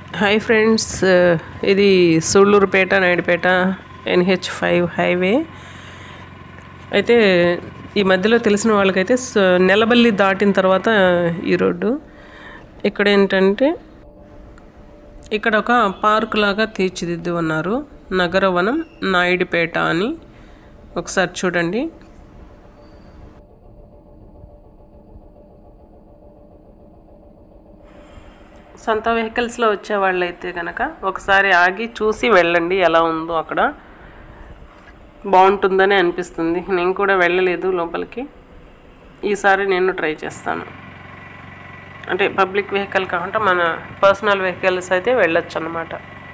hi friends ఇది Sullurpeta Naidupeta NH five highway అయితే ఈ మధ్యలో తెలిసిన వాళ్ళకైతే స- నెలబల్లి దాటిన తర్వాత ఈ రోడ్డు ఇక్కడ ఏంటంటే ఇక్కడ ఒక పార్క్ లాగా తీర్చిదిద్ది ఉన్నారు నగరవనం నాయుడుపేట అని ఒకసారి చూడండి సొంత వెహికల్స్లో వచ్చే వాళ్ళైతే కనుక ఒకసారి ఆగి చూసి వెళ్ళండి ఎలా ఉందో అక్కడ బాగుంటుందని అనిపిస్తుంది నేను కూడా వెళ్ళలేదు లోపలికి ఈసారి నేను ట్రై చేస్తాను అంటే పబ్లిక్ వెహికల్ కాకుండా మన పర్సనల్ వెహికల్స్ అయితే వెళ్ళొచ్చు అనమాట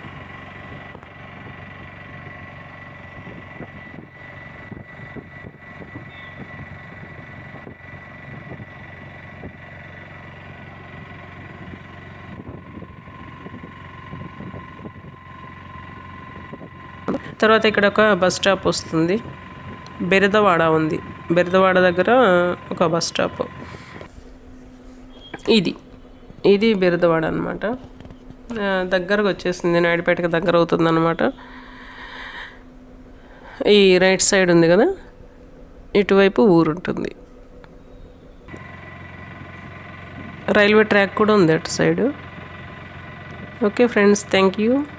తర్వాత ఇక్కడ ఒక బస్ స్టాప్ వస్తుంది బెరదవాడ ఉంది బెరదవాడ దగ్గర ఒక బస్ స్టాప్ ఇది ఇది బెరదవాడ అనమాట దగ్గరకు వచ్చేసింది నాయుడుపేటకి దగ్గర అవుతుంది అనమాట ఈ రైట్ సైడ్ ఉంది కదా ఇటువైపు ఊరు ఉంటుంది రైల్వే ట్రాక్ కూడా ఉంది అటు side okay friends thank you